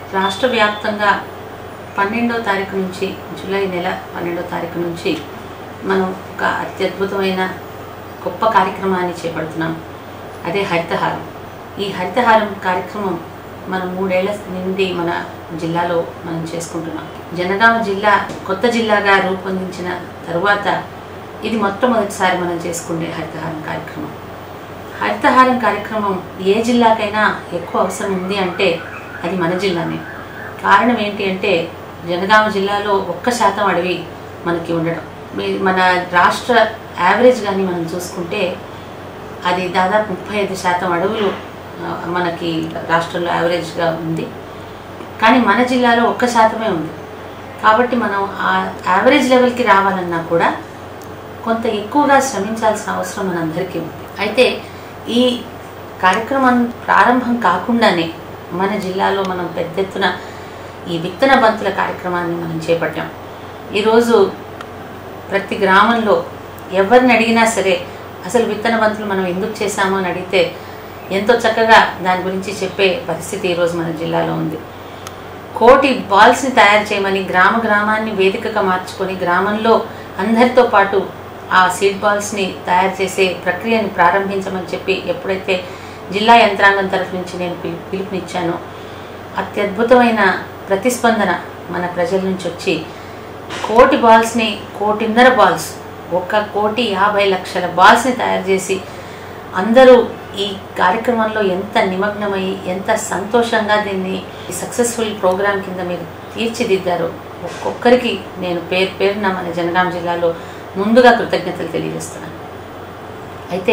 రాష్ట్ర వ్యాప్తంగా పన్నెండో తారీఖు నుంచి జూలై నెల పన్నెండో తారీఖు నుంచి మనం ఒక అత్యద్భుతమైన గొప్ప కార్యక్రమాన్ని చేపడుతున్నాం అదే హరితహారం ఈ హరితహారం కార్యక్రమం మనం మూడేళ్ల నుండి మన జిల్లాలో మనం చేసుకుంటున్నాం జనగామ జిల్లా కొత్త జిల్లాగా రూపొందించిన తరువాత ఇది మొట్టమొదటిసారి మనం చేసుకునే హరితహారం కార్యక్రమం హరితహారం కార్యక్రమం ఏ జిల్లాకైనా ఎక్కువ అవసరం ఉంది అంటే అది మన జిల్లానే కారణం ఏంటి అంటే జనగామ జిల్లాలో ఒక్క శాతం అడవి మనకి ఉండడం మీ- మన రాష్ట్ర యావరేజ్ కానీ మనం చూసుకుంటే అది దాదాపు ముప్పై ఐదు శాతం అడవులు ఆ, మనకి రాష్ట్రంలో యావరేజ్గా ఉంది కానీ మన జిల్లాలో ఒక్క శాతమే ఉంది కాబట్టి మనం ఆ యావరేజ్ లెవెల్కి రావాలన్నా కూడా కొంత ఎక్కువగా శ్రమించాల్సిన అవసరం మనందరికీ ఉంది అయితే ఈ కార్యక్రమం ప్రారంభం కాకుండానే మన జిల్లాలో మనం పెద్ద ఎత్తున ఈ విత్తన బంతుల కార్యక్రమాన్ని మనం చేపట్టాం ఈరోజు ప్రతి గ్రామంలో ఎవరిని అడిగినా సరే అసలు విత్తన బంతులు మనం ఎందుకు చేశామో అని అడిగితే ఎంతో చక్కగా దాని గురించి చెప్పే పరిస్థితి ఈరోజు మన జిల్లాలో ఉంది కోటి బాల్స్ని తయారు చేయమని గ్రామ గ్రామాన్ని వేదికగా మార్చుకొని గ్రామంలో అందరితో పాటు ఆ సీడ్ బాల్స్ని తయారు చేసే ప్రక్రియని ప్రారంభించమని చెప్పి ఎప్పుడైతే జిల్లా యంత్రాంగం తరఫు నుంచి నేను పిలు పిలుపునిచ్చానో అత్యద్భుతమైన ప్రతిస్పందన మన ప్రజల నుంచి వచ్చి కోటి బాల్స్ని కోటిన్నర బాల్స్ ఒక కోటి యాభై లక్షల బాల్స్ని తయారు చేసి అందరూ ఈ కార్యక్రమంలో ఎంత నిమగ్నమై ఎంత సంతోషంగా దీన్ని సక్సెస్ఫుల్ ప్రోగ్రామ్ కింద మీరు తీర్చిదిద్దారో ఒక్కొక్కరికి నేను పేరు పేరున మన జనగాం జిల్లాలో ముందుగా కృతజ్ఞతలు తెలియజేస్తున్నాను అయితే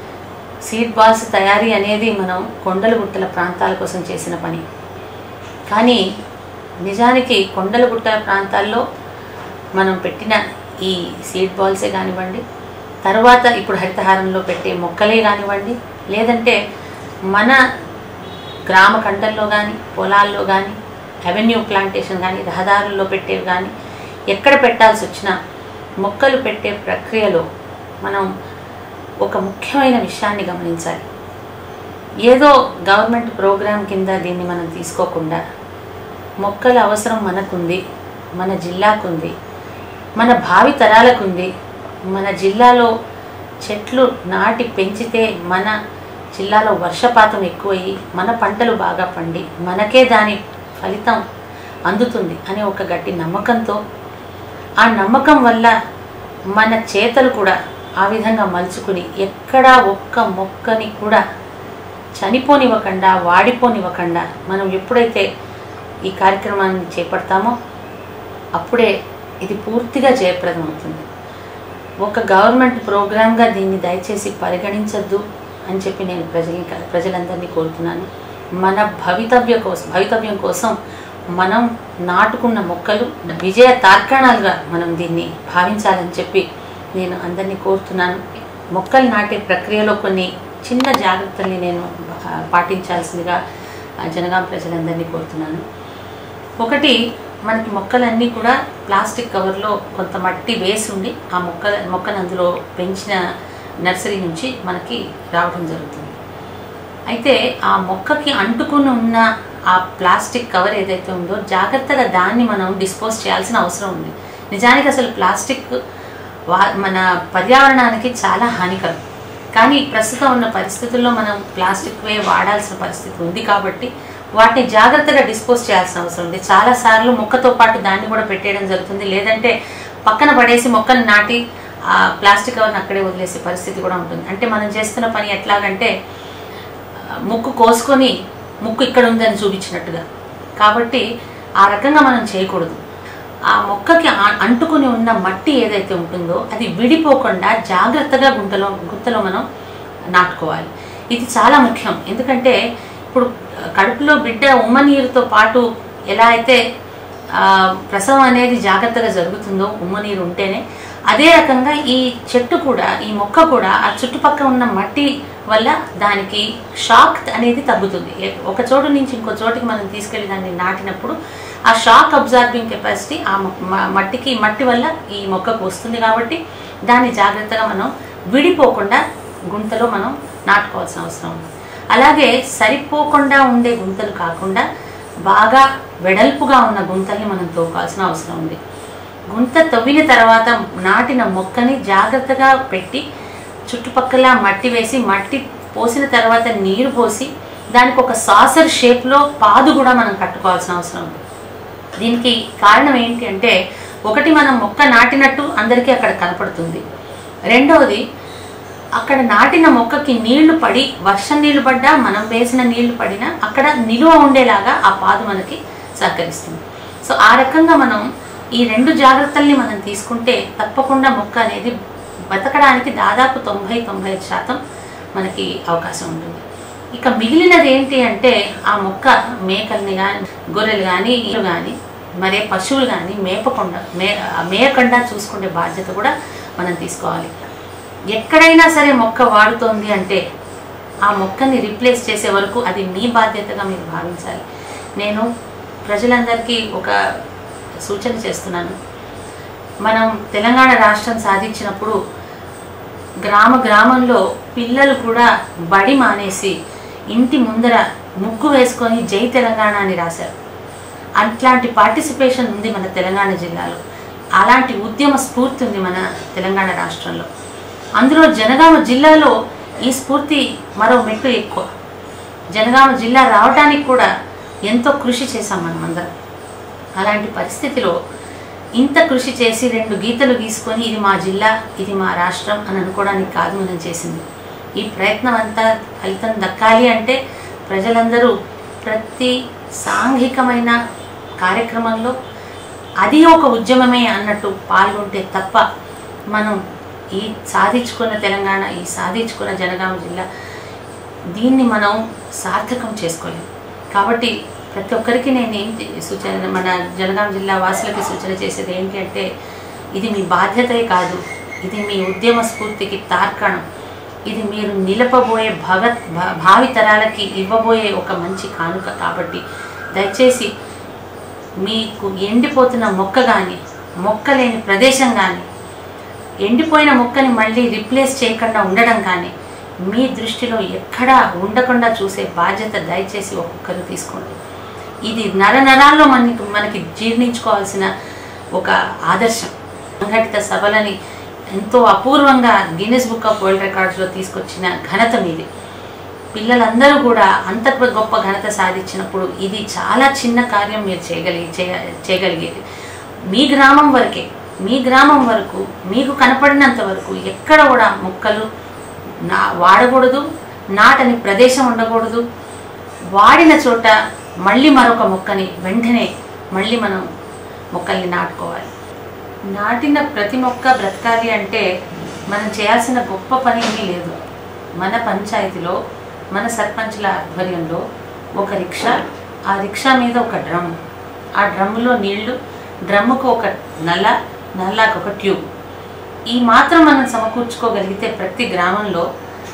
సీడ్ బాల్స్ తయారీ అనేది మనం కొండల గుట్టల ప్రాంతాల కోసం చేసిన పని కానీ నిజానికి కొండల గుట్టల ప్రాంతాల్లో మనం పెట్టిన ఈ సీడ్ బాల్సే కానివ్వండి తర్వాత ఇప్పుడు హరితహారంలో పెట్టే మొక్కలే కానివ్వండి లేదంటే మన గ్రామ కంటల్లో కానీ పొలాల్లో కానీ అవెన్యూ ప్లాంటేషన్ కానీ రహదారుల్లో పెట్టేవి కానీ ఎక్కడ పెట్టాల్సి వచ్చినా మొక్కలు పెట్టే ప్రక్రియలో మనం ఒక ముఖ్యమైన విషయాన్ని గమనించాలి ఏదో గవర్నమెంట్ ప్రోగ్రాం కింద దీన్ని మనం తీసుకోకుండా మొక్కల అవసరం మనకుంది మన జిల్లాకుంది మన భావి తరాలకుంది మన జిల్లాలో చెట్లు నాటి పెంచితే మన జిల్లాలో వర్షపాతం ఎక్కువయ్యి మన పంటలు బాగా పండి మనకే దాని ఫలితం అందుతుంది అనే ఒక గట్టి నమ్మకంతో ఆ నమ్మకం వల్ల మన చేతలు కూడా ఆ విధంగా మలుచుకుని ఎక్కడా ఒక్క మొక్కని కూడా చనిపోనివ్వకుండా వాడిపోనివ్వకుండా మనం ఎప్పుడైతే ఈ కార్యక్రమాన్ని చేపడతామో అప్పుడే ఇది పూర్తిగా జయప్రదం అవుతుంది ఒక గవర్నమెంట్ ప్రోగ్రామ్గా దీన్ని దయచేసి పరిగణించద్దు అని చెప్పి నేను ప్రజల్ని ప్రజలందరినీ కోరుతున్నాను మన భవితవ్య కోసం భవితవ్యం కోసం మనం నాటుకున్న మొక్కలు విజయ తార్కాణాలుగా మనం దీన్ని భావించాలని చెప్పి నేను అందరినీ కోరుతున్నాను మొక్కలు నాటే ప్రక్రియలో కొన్ని చిన్న జాగ్రత్తల్ని నేను ఆ, పాటించాల్సిందిగా ఆ, జనగాం ప్రజలందరినీ కోరుతున్నాను ఒకటి మనకి మొక్కలన్నీ కూడా ప్లాస్టిక్ కవర్లో కొంత మట్టి వేసి ఉండి ఆ మొక్క మొక్కను అందులో పెంచిన నర్సరీ నుంచి మనకి రావడం జరుగుతుంది అయితే ఆ మొక్కకి అంటుకుని ఉన్న ఆ ప్లాస్టిక్ కవర్ ఏదైతే ఉందో జాగ్రత్తగా దాన్ని మనం డిస్పోజ్ చేయాల్సిన అవసరం ఉంది నిజానికి అసలు ప్లాస్టిక్ వా మన పర్యావరణానికి చాలా హానికరం కానీ ప్రస్తుతం ఉన్న పరిస్థితుల్లో మనం ప్లాస్టిక్ వే వాడాల్సిన పరిస్థితి ఉంది కాబట్టి వాటిని జాగ్రత్తగా డిస్పోజ్ చేయాల్సిన అవసరం ఉంది చాలాసార్లు మొక్కతో పాటు దాన్ని కూడా పెట్టేయడం జరుగుతుంది లేదంటే పక్కన పడేసి మొక్కను నాటి ఆ ప్లాస్టిక్ కవర్ని అక్కడే వదిలేసే పరిస్థితి కూడా ఉంటుంది అంటే మనం చేస్తున్న పని ఎట్లాగంటే ఆ, ముక్కు కోసుకొని ముక్కు ఇక్కడ ఉందని చూపించినట్టుగా కాబట్టి ఆ రకంగా మనం చేయకూడదు ఆ మొక్కకి ఆ- అంటుకుని ఉన్న మట్టి ఏదైతే ఉంటుందో అది విడిపోకుండా జాగ్రత్తగా గుంటలో గుంతలో మనం నాటుకోవాలి ఇది చాలా ముఖ్యం ఎందుకంటే ఇప్పుడు కడుపులో బిడ్డ ఉమ్మ నీరుతో పాటు ఎలా అయితే ఆ, ప్రసవం అనేది జాగ్రత్తగా జరుగుతుందో ఉమ్మ నీరు ఉంటేనే అదే రకంగా ఈ చెట్టు కూడా ఈ మొక్క కూడా ఆ చుట్టుపక్కల ఉన్న మట్టి వల్ల దానికి షాక్ అనేది తగ్గుతుంది ఏ- ఒక చోటు నుంచి ఇంకో చోటికి మనం తీసుకెళ్లి దాన్ని నాటినప్పుడు ఆ షాక్ అబ్జార్బింగ్ కెపాసిటీ ఆ మొ- మ- మట్టికి మట్టి వల్ల ఈ మొక్కకు వస్తుంది కాబట్టి దాన్ని జాగ్రత్తగా మనం విడిపోకుండా గుంతలో మనం నాటుకోవాల్సిన అవసరం ఉంది అలాగే సరిపోకుండా ఉండే గుంతలు కాకుండా బాగా వెడల్పుగా ఉన్న గుంతల్ని మనం తవ్వుకోవాల్సిన అవసరం ఉంది గుంత తవ్విన తర్వాత నాటిన మొక్కని జాగ్రత్తగా పెట్టి చుట్టుపక్కల మట్టి వేసి మట్టి పోసిన తర్వాత నీరు పోసి దానికి ఒక సాసర్ షేప్లో పాదు కూడా మనం కట్టుకోవాల్సిన అవసరం ఉంది దీనికి కారణం ఏంటి అంటే ఒకటి మనం మొక్క నాటినట్టు అందరికీ అక్కడ కనపడుతుంది రెండవది అక్కడ నాటిన మొక్కకి నీళ్లు పడి వర్షం నీళ్లు పడ్డా మనం వేసిన నీళ్లు పడినా అక్కడ నిలువ ఉండేలాగా ఆ పాదు మనకి సహకరిస్తుంది సో ఆ రకంగా మనం ఈ రెండు జాగ్రత్తల్ని మనం తీసుకుంటే తప్పకుండా మొక్క అనేది బతకడానికి దాదాపు తొంభై తొంభై ఐదు శాతం మనకి అవకాశం ఉంటుంది ఇక మిగిలినది ఏంటి అంటే ఆ మొక్క మేకల్ని కానీ గొర్రెలు కానీ ఇల్లు కానీ మరే పశువులు కానీ మేపకుండా మే మేయకుండా చూసుకునే బాధ్యత కూడా మనం తీసుకోవాలి ఎక్కడైనా సరే మొక్క వాడుతోంది అంటే ఆ మొక్కని రీప్లేస్ చేసే వరకు అది మీ బాధ్యతగా మీరు భావించాలి నేను ప్రజలందరికీ ఒక సూచన చేస్తున్నాను మనం తెలంగాణ రాష్ట్రం సాధించినప్పుడు గ్రామ గ్రామంలో పిల్లలు కూడా బడి మానేసి ఇంటి ముందర ముగ్గు వేసుకొని జై తెలంగాణ అని రాశారు అట్లాంటి పార్టిసిపేషన్ ఉంది మన తెలంగాణ జిల్లాలో అలాంటి ఉద్యమ స్ఫూర్తి ఉంది మన తెలంగాణ రాష్ట్రంలో అందులో జనగామ జిల్లాలో ఈ స్ఫూర్తి మరో మెట్టు ఎక్కువ జనగామ జిల్లా రావడానికి కూడా ఎంతో కృషి చేశాం మనం అందరం అలాంటి పరిస్థితిలో ఇంత కృషి చేసి రెండు గీతలు గీసుకొని ఇది మా జిల్లా ఇది మా రాష్ట్రం అని అనుకోవడానికి కాదు మనం చేసింది ఈ ప్రయత్నం అంతా ఫలితం దక్కాలి అంటే ప్రజలందరూ ప్రతి సాంఘికమైన కార్యక్రమంలో అది ఒక ఉద్యమమే అన్నట్టు పాల్గొంటే తప్ప మనం ఈ సాధించుకున్న తెలంగాణ ఈ సాధించుకున్న జనగామ జిల్లా దీన్ని మనం సార్థకం చేసుకోలేము కాబట్టి ప్రతి ఒక్కరికి నేను ఏం చే- సూచన మన జనగాం జిల్లా వాసులకి సూచన చేసేది ఏంటి అంటే ఇది మీ బాధ్యతే కాదు ఇది మీ ఉద్యమ స్ఫూర్తికి తార్కాణం ఇది మీరు నిలపబోయే భగత్ భా- భావి తరాలకి ఇవ్వబోయే ఒక మంచి కానుక కాబట్టి దయచేసి మీకు ఎండిపోతున్న మొక్క కానీ మొక్క లేని ప్రదేశం కానీ ఎండిపోయిన మొక్కని మళ్ళీ రిప్లేస్ చేయకుండా ఉండడం కానీ మీ దృష్టిలో ఎక్కడా ఉండకుండా చూసే బాధ్యత దయచేసి ఒక్కొక్కరు తీసుకోండి ఇది నర నరాల్లో మనకి మనకి జీర్ణించుకోవాల్సిన ఒక ఆదర్శం సంఘటిత సభలని ఎంతో అపూర్వంగా గిన్నెస్ బుక్ ఆఫ్ వరల్డ్ రికార్డ్స్లో తీసుకొచ్చిన ఘనత మీది పిల్లలందరూ కూడా అంత గొప్ప ఘనత సాధించినప్పుడు ఇది చాలా చిన్న కార్యం మీరు చేయగలిగి చేయ- చేయగలిగేది మీ గ్రామం వరకే మీ గ్రామం వరకు మీకు కనపడినంత వరకు ఎక్కడ కూడా మొక్కలు నా వాడకూడదు నాటని ప్రదేశం ఉండకూడదు వాడిన చోట మళ్ళీ మరొక మొక్కని వెంటనే మళ్ళీ మనం మొక్కల్ని నాటుకోవాలి నాటిన ప్రతి మొక్క బ్రతకాలి అంటే మనం చేయాల్సిన గొప్ప పని ఏమీ లేదు మన పంచాయతీలో మన సర్పంచ్ల ఆధ్వర్యంలో ఒక రిక్షా ఆ రిక్షా మీద ఒక డ్రమ్ ఆ డ్రమ్ములో నీళ్లు డ్రమ్ముకు ఒక నల్ల నల్లాకు ఒక ట్యూబ్ ఈ మాత్రం మనం సమకూర్చుకోగలిగితే ప్రతి గ్రామంలో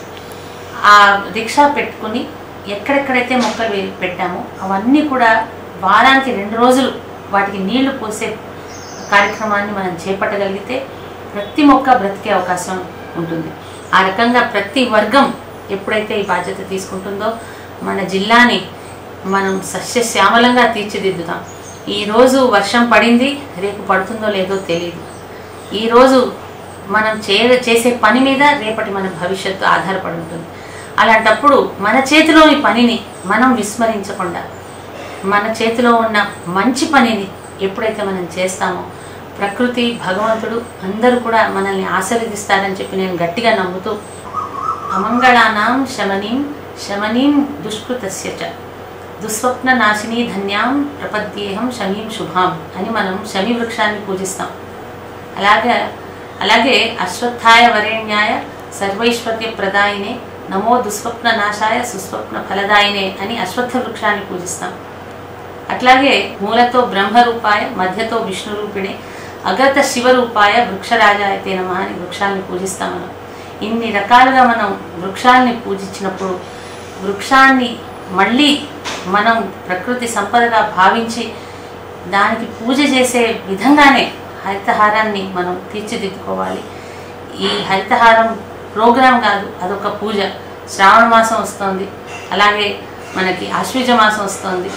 ఆ రిక్షా పెట్టుకుని ఎక్కడెక్కడైతే మొక్కలు వే- పెట్టామో అవన్నీ కూడా వారానికి రెండు రోజులు వాటికి నీళ్లు పోసే కార్యక్రమాన్ని మనం చేపట్టగలిగితే ప్రతి మొక్క బ్రతికే అవకాశం ఉంటుంది ఆ రకంగా ప్రతి వర్గం ఎప్పుడైతే ఈ బాధ్యత తీసుకుంటుందో మన జిల్లాని మనం సస్యశ్యామలంగా తీర్చిదిద్దుతాం ఈరోజు వర్షం పడింది రేపు పడుతుందో లేదో తెలియదు ఈరోజు మనం చే చేసే పని మీద రేపటి మన భవిష్యత్తు ఆధారపడి ఉంటుంది అలాంటప్పుడు మన చేతిలోని పనిని మనం విస్మరించకుండా మన చేతిలో ఉన్న మంచి పనిని ఎప్పుడైతే మనం చేస్తామో ప్రకృతి భగవంతుడు అందరూ కూడా మనల్ని ఆశీర్వదిస్తారని చెప్పి నేను గట్టిగా నమ్ముతూ అమంగళానాం శమనీం శమనీం దుష్కృతస్య చ దుస్వప్న నాశిని ధన్యాం ప్రపద్యేహం శమీం శుభాం అని మనం శమి వృక్షాన్ని పూజిస్తాం అలాగే అలాగే అశ్వత్థాయ వరేణ్యాయ సర్వైశ్వర్య ప్రదాయినే నమో దుస్వప్న నాశాయ సుస్వప్న ఫలదాయినే అని అశ్వత్థ వృక్షాన్ని పూజిస్తాం అట్లాగే మూలతో బ్రహ్మరూపాయ మధ్యతో విష్ణు రూపిణి అగత శివరూపాయ వృక్షరాజాయతే నమ అని వృక్షాన్ని పూజిస్తాం మనం ఇన్ని రకాలుగా మనం వృక్షాన్ని పూజించినప్పుడు వృక్షాన్ని మళ్ళీ మనం ప్రకృతి సంపదగా భావించి దానికి పూజ చేసే విధంగానే హరితహారాన్ని మనం తీర్చిదిద్దుకోవాలి ఈ హరితహారం ప్రోగ్రాం కాదు అదొక పూజ శ్రావణ మాసం వస్తుంది అలాగే మనకి ఆశ్వీజ మాసం వస్తుంది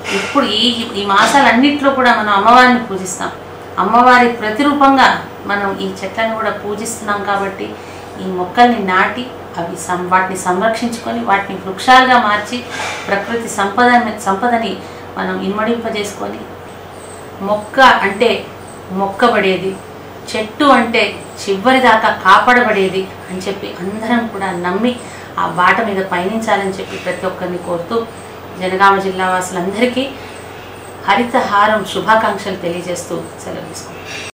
ఇప్పుడు ఈ ఈ మాసాలన్నింటిలో కూడా మనం అమ్మవారిని పూజిస్తాం అమ్మవారి ప్రతిరూపంగా మనం ఈ చెట్లను కూడా పూజిస్తున్నాం కాబట్టి ఈ మొక్కల్ని నాటి అవి సం వాటిని సంరక్షించుకొని వాటిని వృక్షాలుగా మార్చి ప్రకృతి సంపద సంపదని మనం ఇమ్మడింపజేసుకొని మొక్క అంటే మొక్కబడేది చెట్టు అంటే చివరి దాకా కాపాడబడేది అని చెప్పి అందరం కూడా నమ్మి ఆ బాట మీద పయనించాలని చెప్పి ప్రతి ఒక్కరిని కోరుతూ జనగామ జిల్లా వాసులందరికీ హరితహారం శుభాకాంక్షలు తెలియజేస్తూ సెలవు తీసుకుంటాం